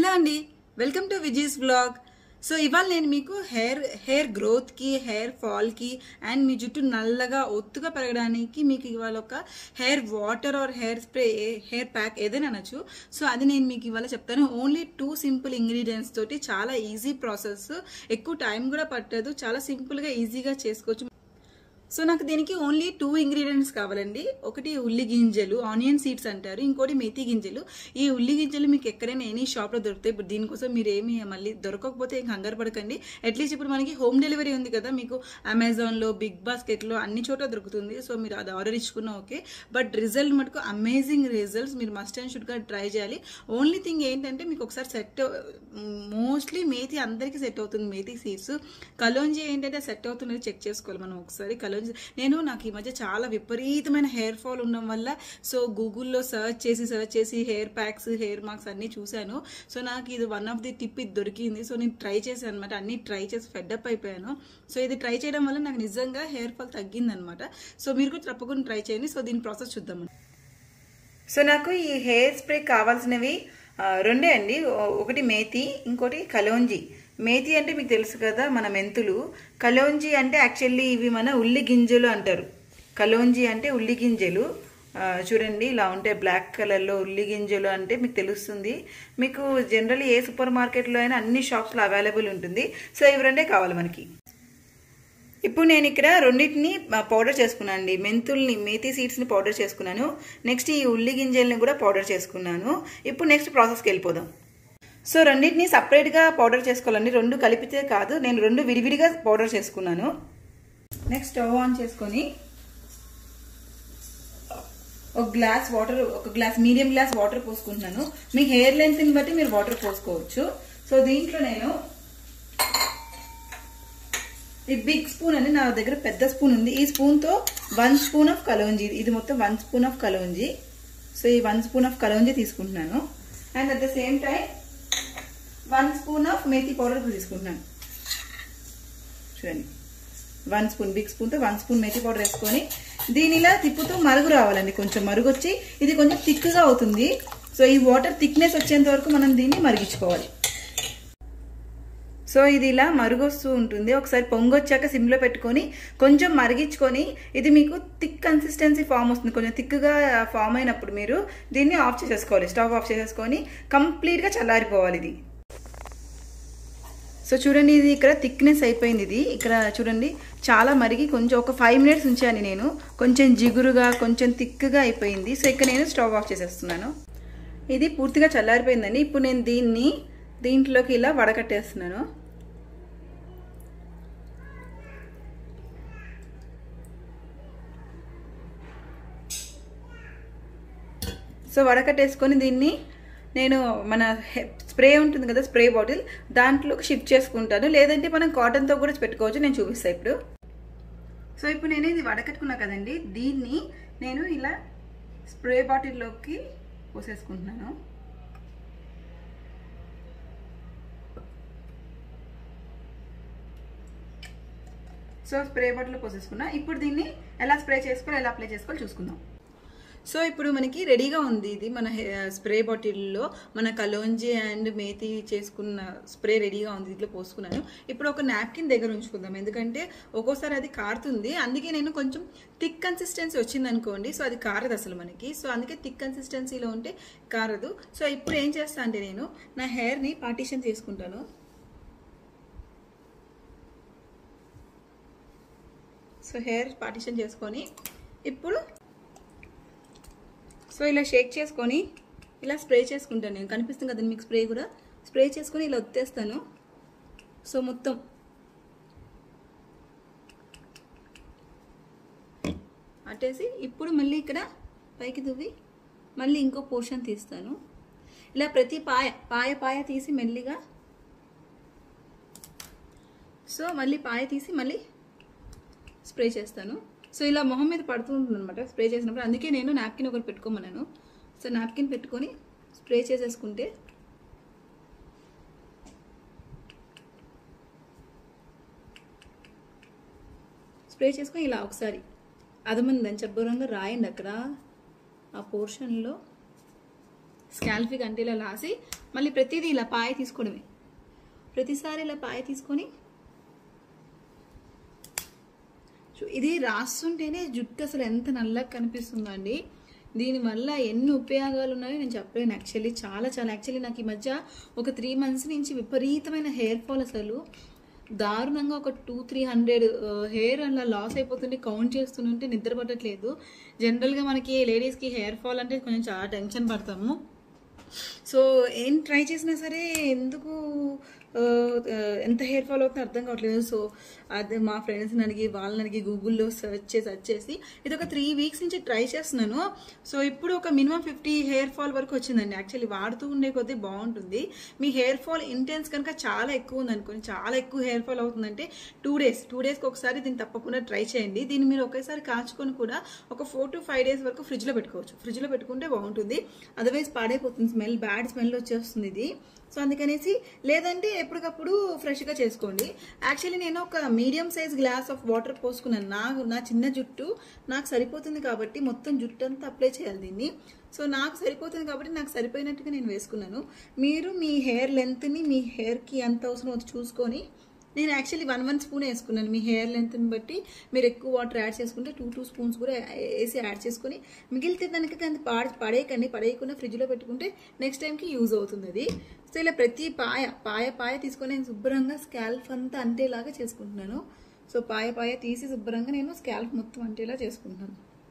hello అండి welcome to Viji's blog so ఇవాళ నేను మీకు హెయిర్ హెయిర్ గ్రోత్కి హెయిర్ ఫాల్కి అండ్ మీ జుట్టు నల్లగా ఒత్తుగా పెరగడానికి మీకు ఇవాళ ఒక hair water or hair spray hair pack ఏదైనా అనొచ్చు సో అది నేను మీకు ఇవాళ చెప్తాను ఓన్లీ టూ సింపుల్ ఇంగ్రీడియంట్స్ తోటి చాలా ఈజీ ప్రాసెస్ ఎక్కువ టైం కూడా పట్టదు చాలా సింపుల్గా ఈజీగా చేసుకోవచ్చు సో నాకు దీనికి ఓన్లీ టూ ఇంగ్రీడియంట్స్ కావాలండి ఒకటి ఉల్లి గింజలు ఆనియన్ సీడ్స్ అంటారు ఇంకోటి మెథి గింజలు ఈ ఉల్లి గింజలు మీకు ఎక్కడైనా ఎనీ షాప్లో దొరుకుతాయి ఇప్పుడు దీనికోసం మీరు ఏమి మళ్ళీ దొరకకపోతే ఇంకా కంగారు పడకండి అట్లీస్ట్ ఇప్పుడు మనకి హోమ్ డెలివరీ ఉంది కదా మీకు అమెజాన్లో బిగ్ బాస్కెట్లో అన్ని చోట్ల దొరుకుతుంది సో మీరు అది ఆర్డర్ ఇచ్చుకున్నా ఓకే బట్ రిజల్ట్ మటుకు అమేజింగ్ రిజల్ట్స్ మీరు మస్ట్ అండ్ షుడ్గా ట్రై చేయాలి ఓన్లీ థింగ్ ఏంటంటే మీకు ఒకసారి సెట్ మోస్ట్లీ మేతి అందరికీ సెట్ అవుతుంది మేతి సీడ్స్ కలోంజీ ఏంటంటే సెట్ అవుతున్నది చెక్ చేసుకోవాలి మనం ఒకసారి కలోంజీ నేను నాకు ఈ మధ్య చాలా విపరీతమైన హెయిర్ ఫాల్ ఉండడం వల్ల సో గూగుల్లో సర్చ్ చేసి సర్చ్ చేసి హెయిర్ ప్యాక్స్ హెయిర్ మార్క్స్ అన్నీ చూశాను సో నాకు ఇది వన్ ఆఫ్ ది టిప్ ఇది దొరికింది సో నేను ట్రై చేశాను అనమాట అన్ని ట్రై చేసి ఫెడ్అప్ అయిపోయాను సో ఇది ట్రై చేయడం వల్ల నాకు నిజంగా హెయిర్ ఫాల్ తగ్గిందనమాట సో మీరు కూడా తప్పకుండా ట్రై చేయండి సో దీని ప్రాసెస్ చూద్దాం సో నాకు ఈ హెయిర్ స్ప్రే కావాల్సినవి ఆ, రెండే అండి ఓ- ఒకటి మేతి ఇంకోటి కలోంజీ మేతి అంటే మీకు తెలుసు కదా మన మెంతులు కలోంజీ అంటే యాక్చువల్లీ ఇవి మన ఉల్లి గింజలు అంటారు కలోంజీ అంటే ఉల్లి గింజలు ఆ, చూడండి ఇలా ఉంటాయి బ్లాక్ కలర్లో ఉల్లి గింజలు అంటే మీకు తెలుస్తుంది మీకు జనరల్లీ ఏ సూపర్ మార్కెట్లో అయినా అన్ని షాప్స్లో అవైలబుల్ ఉంటుంది సో ఇవి రెండే కావాలి మనకి ఇప్పుడు నేను ఇక్కడ రెండింటిని పౌడర్ చేసుకున్నాను అండి మెంతుల్ని మేతి సీడ్స్ని పౌడర్ చేసుకున్నాను నెక్స్ట్ ఈ ఉల్లి గింజల్ని కూడా పౌడర్ చేసుకున్నాను ఇప్పుడు నెక్స్ట్ ప్రాసెస్కి వెళ్ళిపోదాం సో రెండింటిని సపరేట్గా పౌడర్ చేసుకోవాలండి రెండు కలిపితే కాదు నేను రెండు విడివిడిగా పౌడర్ చేసుకున్నాను నెక్స్ట్ స్టవ్ ఆన్ చేసుకొని ఒక గ్లాస్ వాటర్ ఒక గ్లాస్ మీడియం గ్లాస్ వాటర్ పోసుకుంటున్నాను మీ హెయిర్ లెంత్ని బట్టి మీరు వాటర్ పోసుకోవచ్చు సో దీంట్లో నేను ఈ బిగ్ స్పూన్ అని నా దగ్గర పెద్ద స్పూన్ ఉంది ఈ స్పూన్తో వన్ స్పూన్ ఆఫ్ కలోంజీ ఇది మొత్తం one spoon of kalonji so ఈ వన్ స్పూన్ ఆఫ్ కలోంజీ తీసుకుంటున్నాను and at the same time one spoon of methi powder తీసుకుంటున్నాను చూడండి వన్ స్పూన్ బిగ్ స్పూన్తో వన్ స్పూన్ మేతి పౌడర్ వేసుకొని దీని ఇలా తిప్పుతూ మరుగు రావాలండి కొంచెం మరుగు వచ్చి ఇది కొంచెం థిక్గా అవుతుంది సో ఈ వాటర్ థిక్నెస్ వచ్చేంత వరకు మనం దీన్ని మరిగించుకోవాలి సో ఇది ఇలా మరుగొస్తూ ఉంటుంది ఒకసారి పొంగొచ్చాక సిమ్లో పెట్టుకొని కొంచెం మరిగించుకొని ఇది మీకు థిక్ కన్సిస్టెన్సీ ఫామ్ వస్తుంది కొంచెం థిక్గా ఫామ్ అయినప్పుడు మీరు దీన్ని ఆఫ్ చేసేసుకోవాలి స్టవ్ ఆఫ్ చేసేసుకొని కంప్లీట్గా చల్లారిపోవాలి ఇది సో చూడండి ఇది ఇక్కడ థిక్నెస్ అయిపోయింది ఇది ఇక్కడ చూడండి చాలా మరిగి కొంచెం ఒక ఫైవ్ మినిట్స్ ఉంచాను నేను కొంచెం జిగురుగా కొంచెం థిక్గా అయిపోయింది సో ఇక్కడ నేను స్టవ్ ఆఫ్ చేసేస్తున్నాను ఇది పూర్తిగా చల్లారిపోయిందండి ఇప్పుడు నేను దీన్ని దీంట్లోకి ఇలా వడకట్టేస్తున్నాను సో వడకట్టేసుకొని దీన్ని నేను మన స్ప్రే ఉంటుంది కదా స్ప్రే బాటిల్ దాంట్లోకి షిఫ్ట్ చేసుకుంటాను లేదంటే మనం కాటన్తో కూడా పెట్టుకోవచ్చు నేను చూపిస్తాను ఇప్పుడు సో ఇప్పుడు నేను ఇది వడకట్టుకున్నా కదండి దీన్ని నేను ఇలా స్ప్రే బాటిల్లోకి పోసేసుకుంటున్నాను సో స్ప్రే బాటిల్లో పోసేసుకున్నా ఇప్పుడు దీన్ని ఎలా స్ప్రే చేసుకోవాలి ఎలా అప్లై చేసుకోవాలి చూసుకుందాం సో ఇప్పుడు మనకి రెడీగా ఉంది ఇది మన స్ప్రే బాటిల్లో మన కలోంజీ అండ్ మేతి చేసుకున్న స్ప్రే రెడీగా ఉంది ఇట్లా పోసుకున్నాను ఇప్పుడు ఒక నాప్కిన్ దగ్గర ఉంచుకుందాం ఎందుకంటే ఒక్కోసారి అది కారుతుంది అందుకే నేను కొంచెం థిక్ కన్సిస్టెన్సీ వచ్చింది అనుకోండి సో అది కారదు అసలు మనకి సో అందుకే థిక్ కన్సిస్టెన్సీలో ఉంటే కారదు సో ఇప్పుడు ఏం చేస్తా అంటే నేను నా హెయిర్ని పార్టీషన్ చేసుకుంటాను సో హెయిర్ పార్టీషన్ చేసుకొని ఇప్పుడు సో ఇలా షేక్ చేసుకొని ఇలా స్ప్రే చేసుకుంటాను నేను కనిపిస్తుంది కదండి మీకు స్ప్రే కూడా స్ప్రే చేసుకొని ఇలా ఒత్తేస్తాను సో మొత్తం అట్టేసి ఇప్పుడు మళ్ళీ ఇక్కడ పైకి దువ్వి మళ్ళీ ఇంకో పోర్షన్ తీస్తాను ఇలా ప్రతి పాయ పాయ పాయ తీసి మెల్లిగా సో మళ్ళీ పాయ తీసి మళ్ళీ స్ప్రే చేస్తాను సో ఇలా మొహం మీద పడుతూ ఉంటుంది అనమాట స్ప్రే చేసినప్పుడు అందుకే నేను నాప్కిన్ ఒకటి పెట్టుకోమన్నాను సో నాప్కిన్ పెట్టుకొని స్ప్రే చేసేసుకుంటే స్ప్రే చేసుకొని ఇలా ఒకసారి అదమంది దంచబూరంగా రాయండి అక్కడ ఆ పోర్షన్లో స్కాల్ఫిక్ అంటే ఇలా లాసి మళ్ళీ ప్రతిదీ ఇలా పాయ తీసుకోవడమే ప్రతిసారి ఇలా పాయ తీసుకొని సో ఇది రాస్తుంటేనే జుట్టు అసలు ఎంత నల్లగా కనిపిస్తుందో అండి దీనివల్ల ఎన్ని ఉపయోగాలు ఉన్నాయో నేను చెప్పలేను యాక్చువల్లీ చాలా చాలా యాక్చువల్లీ నాకు ఈ మధ్య ఒక త్రీ మంత్స్ నుంచి విపరీతమైన హెయిర్ ఫాల్ అసలు దారుణంగా ఒక టూ త్రీ హండ్రెడ్ హెయిర్ అలా లాస్ అయిపోతుంటే కౌంట్ చేస్తుంటే నిద్ర పట్టట్లేదు జనరల్గా మనకి లేడీస్కి హెయిర్ ఫాల్ అంటే కొంచెం చాలా టెన్షన్ పడతాము సో ఏం ట్రై చేసినా సరే ఎందుకు ఆ, ఆ, ఎంత హెయిర్ ఫాల్ అవుతుందో అర్థం కావట్లేదు సో అది మా ఫ్రెండ్స్ని అడిగి వాళ్ళని అడిగి గూగుల్లో సెర్చ్ చేసి సెర్చ్ చేసి ఇది ఒక త్రీ వీక్స్ నుంచి ట్రై చేస్తున్నాను సో ఇప్పుడు ఒక మినిమం ఫిఫ్టీ హెయిర్ ఫాల్ వరకు వచ్చిందండి యాక్చువల్లీ వాడుతూ ఉండే కొద్దీ బాగుంటుంది మీ హెయిర్ ఫాల్ ఇంటెన్స్ కనుక చాలా ఎక్కువ ఉంది అనుకోండి చాలా ఎక్కువ హెయిర్ ఫాల్ అవుతుందంటే టూ డేస్ టూ డేస్కి ఒకసారి దీన్ని తప్పకుండా ట్రై చేయండి దీన్ని మీరు ఒకేసారి కాచుకొని కూడా ఒక ఫోర్ టు ఫైవ్ డేస్ వరకు ఫ్రిడ్జ్లో పెట్టుకోవచ్చు ఫ్రిడ్జ్లో పెట్టుకుంటే బాగుంటుంది అదర్వైజ్ పాడైపోతుంది స్మెల్ బ్యాడ్ స్మెల్ వచ్చేస్తుంది ఇది సో అందుకనేసి లేదంటే ఎప్పటికప్పుడు ఫ్రెష్గా చేసుకోండి యాక్చువల్లీ నేను ఒక medium size glass of water పోసుకున్నాను నా నా చిన్న జుట్టు నాకు సరిపోతుంది కాబట్టి మొత్తం జుట్టు అంతా అప్లై చేయాలి దీన్ని సో నాకు సరిపోతుంది కాబట్టి నాకు సరిపోయినట్టుగా నేను వేసుకున్నాను మీరు మీ హెయిర్ లెంత్ని మీ హెయిర్కి ఎంత అవసరం అది చూసుకొని నేను యాక్చువల్లీ వన్ వన్ స్పూన్ వేసుకున్నాను మీ హెయిర్ లెంత్ని బట్టి మీరు ఎక్కువ వాటర్ యాడ్ చేసుకుంటే టూ టూ స్పూన్స్ కూడా వేసి యాడ్ చేసుకొని మిగిలితే దానికి దాన్ని పాడే పడేయకండి పడేయకుండా ఫ్రిడ్జ్లో పెట్టుకుంటే నెక్స్ట్ టైంకి యూజ్ అవుతుంది అది సో ఇలా ప్రతి పాయ పాయ పాయ తీసుకొని నేను శుభ్రంగా స్కాల్ఫ్ అంతా అంటేలాగా చేసుకుంటున్నాను సో పాయ పాయ తీసి శుభ్రంగా నేను స్కాల్ఫ్ మొత్తం అంటేలా చేసుకుంటున్నాను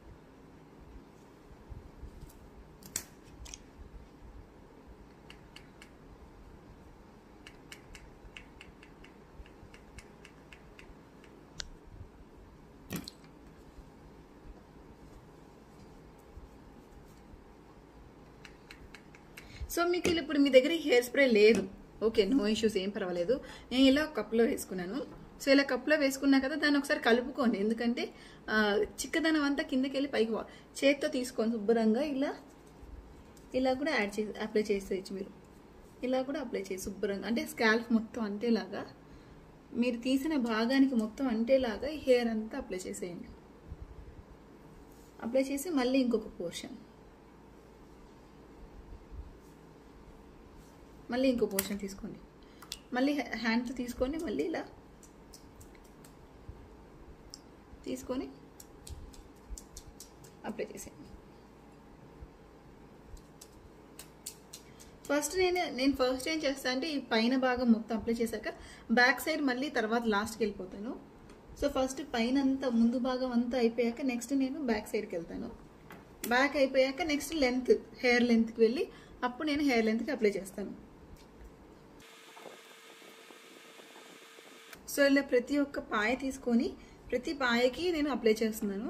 సో మీకు ఇలా ఇప్పుడు మీ దగ్గర హెయిర్ స్ప్రే లేదు ఓకే నో ఇష్యూస్ ఏం పర్వాలేదు నేను ఇలా కప్లో వేసుకున్నాను సో ఇలా కప్లో వేసుకున్నా కదా దాన్ని ఒకసారి కలుపుకోండి ఎందుకంటే ఆ, చిక్కదనం అంతా కిందకి వెళ్ళి పైకి పో- చేత్తో తీసుకొని శుభ్రంగా ఇలా ఇలా కూడా యాడ్ చేసి అప్లై చేసేయచ్చు మీరు ఇలా కూడా అప్లై చేసి శుభ్రంగా అంటే స్కాల్ఫ్ మొత్తం అంటేలాగా మీరు తీసిన భాగానికి మొత్తం అంటేలాగా ఈ హెయిర్ అంతా అప్లై చేసేయండి అప్లై చేసి మళ్ళీ ఇంకొక పోర్షన్ మళ్ళీ ఇంకో పోర్షన్ తీసుకోండి మళ్ళీ హ్యాండ్తో తీసుకొని మళ్ళీ ఇలా తీసుకొని అప్లై చేసేయండి ఫస్ట్ నేను నేను ఫస్ట్ ఏం చేస్తా అంటే ఈ పైన భాగం మొత్తం అప్లై చేశాక బ్యాక్ సైడ్ మళ్ళీ తర్వాత లాస్ట్కి వెళ్ళిపోతాను సో ఫస్ట్ పైన అంతా ముందు భాగం అంతా అయిపోయాక నెక్స్ట్ నేను బ్యాక్ సైడ్కి వెళ్తాను బ్యాక్ అయిపోయాక నెక్స్ట్ లెంత్ హెయిర్ లెంత్కి వెళ్ళి అప్పుడు నేను హెయిర్ లెంత్కి అప్లై చేస్తాను సో ఇలా ప్రతి ఒక్క పాయ తీసుకొని ప్రతి పాయకి నేను అప్లై చేస్తున్నాను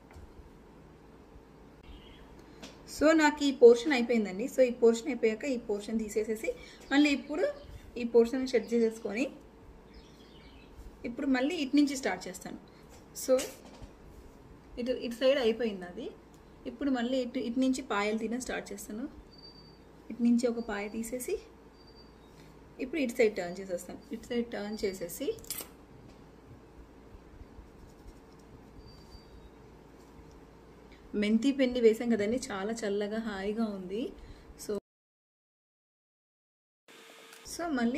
సో నాకు ఈ పోర్షన్ అయిపోయిందండి సో ఈ పోర్షన్ అయిపోయాక ఈ పోర్షన్ తీసేసేసి మళ్ళీ ఇప్పుడు ఈ పోర్షన్ సెట్ చేసేసుకొని ఇప్పుడు మళ్ళీ ఇటు నుంచి స్టార్ట్ చేస్తాను సో ఇటు ఇటు సైడ్ అయిపోయింది అది ఇప్పుడు మళ్ళీ ఇటు ఇటు నుంచి పాయలు తిన స్టార్ట్ చేస్తాను ఇటు నుంచి ఒక పాయ తీసేసి ఇప్పుడు ఇటు సైడ్ టర్న్ చేసేస్తాను ఇటు సైడ్ టర్న్ చేసేసి మెంతి పిండి వేసాం కదండి చాలా చల్లగా హాయిగా ఉంది సో సో మళ్ళీ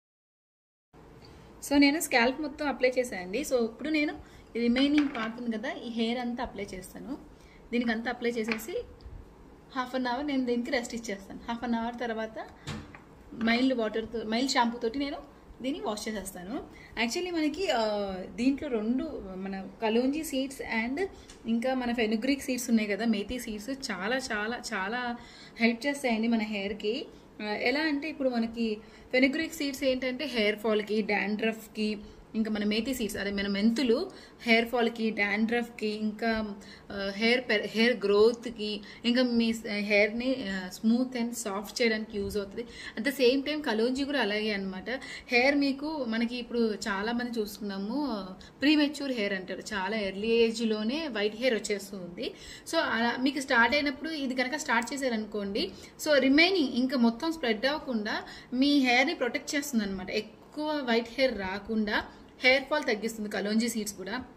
సో నేను స్కాల్ప్ మొత్తం అప్లై చేశానండి సో ఇప్పుడు నేను రిమైనింగ్ పార్ట్ ఉంది కదా ఈ హెయిర్ అంతా అప్లై చేస్తాను దీనికి అంతా అప్లై చేసేసి హాఫ్ అన్ అవర్ నేను దీనికి రెస్ట్ ఇచ్చేస్తాను హాఫ్ అన్ అవర్ తర్వాత మైల్డ్ వాటర్తో మైల్డ్ షాంపూ తోటి నేను దీన్ని వాష్ చేసేస్తాను యాక్చువల్లీ మనకి ఆ, దీంట్లో రెండు మన కలోంజీ సీడ్స్ అండ్ ఇంకా మన ఫెనుగ్రిక్ సీడ్స్ ఉన్నాయి కదా మేతి సీడ్స్ చాలా చాలా చాలా హెల్ప్ చేస్తాయండి మన హెయిర్కి ఎలా అంటే ఇప్పుడు మనకి ఫెనుగ్రిక్ సీడ్స్ ఏంటంటే హెయిర్ ఫాల్కి డాండ్రఫ్కి ఇంకా మన మేతి సీడ్స్ అదే మన మెంతులు హెయిర్ ఫాల్కి డాండ్రఫ్కి ఇంకా హెయిర్ హెయిర్ గ్రోత్కి ఇంకా మీ హెయిర్ని స్మూత్ అండ్ సాఫ్ట్ చేయడానికి యూజ్ అవుతుంది at the same time kalonji కూడా అలాగే అనమాట హెయిర్ మీకు మనకి ఇప్పుడు చాలా మంది చూసుకున్నాము ప్రీ మెచ్యూర్ హెయిర్ అంటారు చాలా ఎర్లీ ఏజ్లోనే వైట్ హెయిర్ వచ్చేస్తుంది సో అలా మీకు స్టార్ట్ అయినప్పుడు ఇది కనుక స్టార్ట్ చేశారనుకోండి సో రిమైనింగ్ ఇంకా మొత్తం స్ప్రెడ్ అవ్వకుండా మీ హెయిర్ని ప్రొటెక్ట్ చేస్తుంది అనమాట ఎక్కువ వైట్ హెయిర్ రాకుండా హెయిర్ ఫాల్ తగ్గిస్తుంది కలోంజీ సీడ్స్ కూడా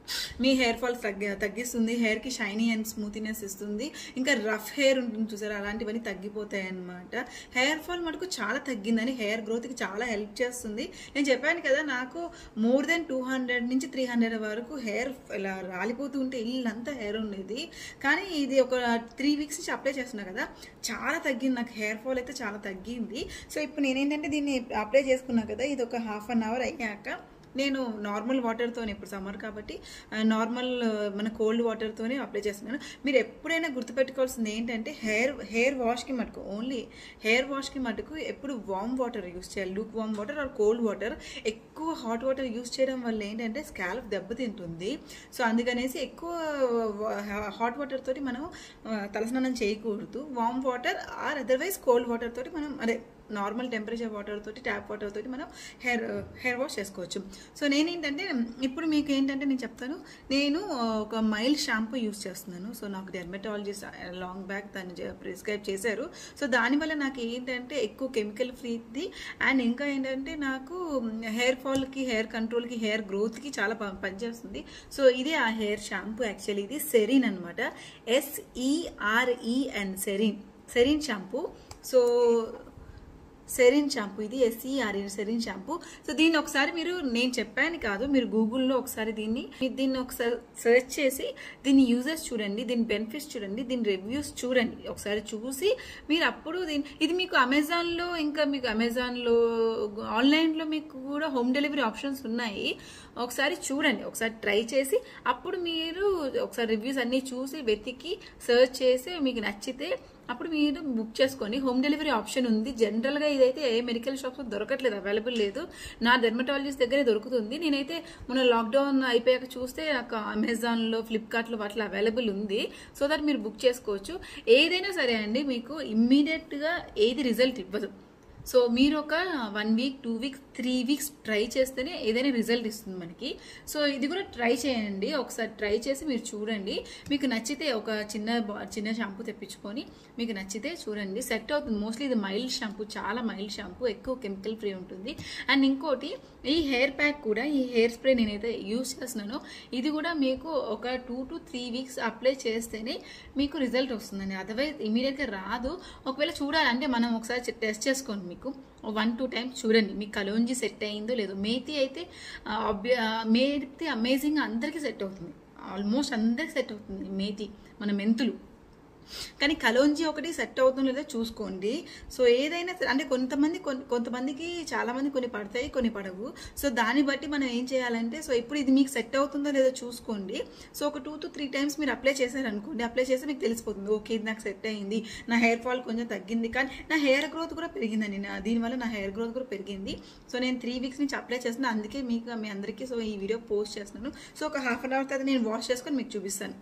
మీ హెయిర్ ఫాల్ తగ్గి తగ్గిస్తుంది హెయిర్కి షైనీ అండ్ స్మూతీనెస్ ఇస్తుంది ఇంకా రఫ్ హెయిర్ ఉంటుంది చూసారా అలాంటివన్నీ తగ్గిపోతాయి అనమాట హెయిర్ ఫాల్ మటుకు చాలా తగ్గిందని హెయిర్ గ్రోత్కి చాలా హెల్ప్ చేస్తుంది నేను చెప్పాను కదా నాకు మోర్ దెన్ టూ హండ్రెడ్ నుంచి త్రీ హండ్రెడ్ వరకు హెయిర్ ఇలా రాలిపోతూ ఉంటే ఇల్లంతా హెయిర్ ఉండేది కానీ ఇది ఒక త్రీ వీక్స్ నుంచి అప్లై చేస్తున్నా కదా చాలా తగ్గింది నాకు హెయిర్ ఫాల్ అయితే చాలా తగ్గింది సో ఇప్పుడు నేనేంటంటే దీన్ని అప్లై చేసుకున్నా కదా ఇది ఒక హాఫ్ అన్ అవర్ అయ్యాక నేను నార్మల్ వాటర్తోనే ఇప్పుడు సమ్మర్ కాబట్టి నార్మల్ మన కోల్డ్ వాటర్తోనే అప్లై చేస్తున్నాను మీరు ఎప్పుడైనా గుర్తుపెట్టుకోవాల్సింది ఏంటంటే హెయిర్ హెయిర్ వాష్కి మటుకు ఓన్లీ హెయిర్ వాష్కి మటుకు ఎప్పుడు వామ్ వాటర్ యూస్ చేయాలి lukewarm water or cold water ఎక్కువ హాట్ వాటర్ యూస్ చేయడం వల్ల ఏంటంటే స్కాల్ప్ దెబ్బతింటుంది సో అందుకనేసి ఎక్కువ హాట్ వాటర్ తోటి మనం ఆ, తలస్నానం చేయకూడదు warm water or otherwise cold water తోటి మనం అదే నార్మల్ టెంపరేచర్ వాటర్ తోటి ట్యాప్ వాటర్ తోటి మనం హెయిర్ హెయిర్ వాష్ చేసుకోవచ్చు సో నేనేంటంటే ఇప్పుడు మీకు ఏంటంటే నేను చెప్తాను నేను ఒక మైల్డ్ షాంపూ యూస్ చేస్తున్నాను సో నాకు డెర్మటాలజిస్ట్ లాంగ్ బ్యాక్ దాన్ని ప్రిస్క్రైబ్ చేశారు సో దానివల్ల నాకు ఏంటంటే ఎక్కువ కెమికల్ ఫ్రీది అండ్ ఇంకా ఏంటంటే నాకు హెయిర్ ఫాల్కి హెయిర్ కంట్రోల్కి హెయిర్ గ్రోత్కి చాలా ప- పనిచేస్తుంది సో ఇదే ఆ హెయిర్ షాంపూ యాక్చువల్లీ ఇది సెరీన్ అనమాట S E R E N Seren Seren shampoo so Seren shampoo ఇది ఎస్ఈఆర్ సెరిన్ షాంపూ సో దీన్ని ఒకసారి మీరు నేను చెప్పాను కాదు మీరు గూగుల్లో ఒకసారి దీన్ని మీరు దీన్ని ఒకసారి సెర్చ్ చేసి దీని యూజెస్ చూడండి దీని బెనిఫిట్స్ చూడండి దీని రివ్యూస్ చూడండి ఒకసారి చూసి మీరు అప్పుడు దీని ఇది మీకు అమెజాన్లో ఇంకా మీకు అమెజాన్లో ఆన్లైన్లో మీకు కూడా హోమ్ డెలివరీ ఆప్షన్స్ ఉన్నాయి ఒకసారి చూడండి ఒకసారి ట్రై చేసి అప్పుడు మీరు ఒకసారి రివ్యూస్ అన్నీ చూసి వెతికి సెర్చ్ చేసి మీకు నచ్చితే అప్పుడు మీరు బుక్ చేసుకోండి హోమ్ డెలివరీ ఆప్షన్ ఉంది జనరల్గా ఇదైతే ఏ మెడికల్ షాప్స్ దొరకట్లేదు అవైలబుల్ లేదు నా డెర్మటాలజిస్ట్ దగ్గరే దొరుకుతుంది నేనైతే మొన్న లాక్డౌన్ అయిపోయాక చూస్తే నాకు అమెజాన్లో ఫ్లిప్కార్ట్లో వాటిలో అవైలబుల్ ఉంది సో దట్ మీరు బుక్ చేసుకోవచ్చు ఏదైనా సరే అండి మీకు ఇమ్మీడియట్గా ఏది రిజల్ట్ ఇవ్వదు సో మీరు ఒక one week two weeks three weeks try చేస్తేనే ఏదైనా రిజల్ట్ ఇస్తుంది మనకి సో ఇది కూడా ట్రై చేయండి ఒకసారి ట్రై చేసి మీరు చూడండి మీకు నచ్చితే ఒక చిన్న బా- చిన్న షాంపూ తెప్పించుకొని మీకు నచ్చితే చూడండి సెట్ అవుతుంది మోస్ట్లీ ఇది మైల్డ్ షాంపూ చాలా మైల్డ్ షాంపూ ఎక్కువ కెమికల్ ఫ్రీ ఉంటుంది అండ్ ఇంకోటి ఈ హెయిర్ ప్యాక్ కూడా ఈ హెయిర్ స్ప్రే నేనైతే యూస్ చేస్తున్నానో ఇది కూడా మీకు ఒక two to three weeks apply చేస్తేనే మీకు రిజల్ట్ వస్తుందండి అదర్వైజ్ ఇమీడియట్గా రాదు ఒకవేళ చూడాలంటే మనం ఒకసారి టెస్ట్ చేసుకోండి మీకు వన్ టూ టైమ్స్ చూడండి మీకు కలోంజీ సెట్ అయిందో లేదో మేతి అయితే ఆ, obvi- ఆ, మేతి అమేజింగ్ అందరికీ సెట్ అవుతుంది ఆల్మోస్ట్ అందరికి సెట్ అవుతుంది మేతి మన మెంతులు కానీ కలోంజీ ఒకటి సెట్ అవుతుందో లేదో చూసుకోండి సో ఏదైనా సరే అంటే కొంతమంది కొన్- కొంతమందికి చాలా మంది కొన్ని పడతాయి కొన్ని పడవు సో దాన్ని బట్టి మనం ఏం చేయాలంటే సో ఇప్పుడు ఇది మీకు సెట్ అవుతుందో లేదో చూసుకోండి సో ఒక టూ టు త్రీ టైమ్స్ మీరు అప్లై చేశారనుకోండి అప్లై చేస్తే మీకు తెలిసిపోతుంది ఓకే ఇది నాకు సెట్ అయింది నా హెయిర్ ఫాల్ కొంచెం తగ్గింది కానీ నా హెయిర్ గ్రోత్ కూడా పెరిగిందండి నా దీనివల్ల నా హెయిర్ గ్రోత్ కూడా పెరిగింది సో నేను త్రీ వీక్స్ నుంచి అప్లై చేస్తున్నాను అందుకే మీకు మీ అందరికీ సో ఈ వీడియో పోస్ట్ చేస్తున్నాను సో ఒక హాఫ్ అన్ అవర్ తర్వాత నేను వాష్ చేసుకొని మీకు చూపిస్తాను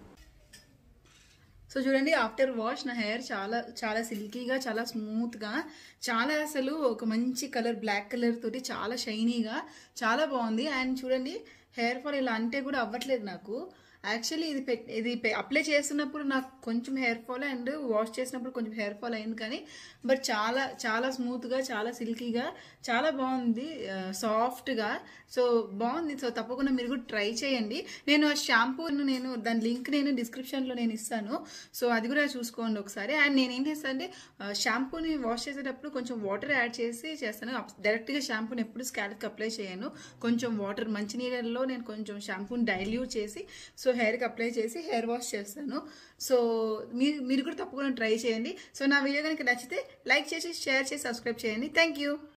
సో చూడండి ఆఫ్టర్ వాష్ నా హెయిర్ చాలా చాలా సిల్కీగా చాలా స్మూత్గా చాలా అసలు ఒక మంచి కలర్ బ్లాక్ కలర్ తోటి చాలా షైనీగా చాలా బాగుంది అండ్ చూడండి హెయిర్ ఫాల్ ఇలా అంటే కూడా అవ్వట్లేదు నాకు యాక్చువల్లీ ఇది పెట్ ఇది అప్లై చేస్తున్నప్పుడు నాకు కొంచెం హెయిర్ ఫాల్ అండ్ వాష్ చేసినప్పుడు కొంచెం హెయిర్ ఫాల్ అయింది కానీ బట్ చాలా చాలా స్మూత్గా చాలా సిల్కీగా చాలా బాగుంది సాఫ్ట్గా సో బాగుంది సో తప్పకుండా మీరు కూడా ట్రై చేయండి నేను ఆ షాంపూను నేను దాని లింక్ నేను డిస్క్రిప్షన్లో నేను ఇస్తాను సో అది కూడా చూసుకోండి ఒకసారి అండ్ నేను ఏం చేస్తాను అంటే షాంపూని వాష్ చేసేటప్పుడు కొంచెం వాటర్ యాడ్ చేసి చేస్తాను డైరెక్ట్గా షాంపూని ఎప్పుడు స్కాల్ప్కి అప్లై చేయను కొంచెం వాటర్ మంచినీళ్ళలో నేను కొంచెం షాంపూని డైల్యూట్ చేసి సో హెయిర్కి అప్లై చేసి హెయిర్ వాష్ చేస్తాను సో మీరు మీరు కూడా తప్పకుండా ట్రై చేయండి సో నా వీడియో కనుక నచ్చితే లైక్ చేసి షేర్ చేసి సబ్స్క్రైబ్ చేయండి థ్యాంక్ యూ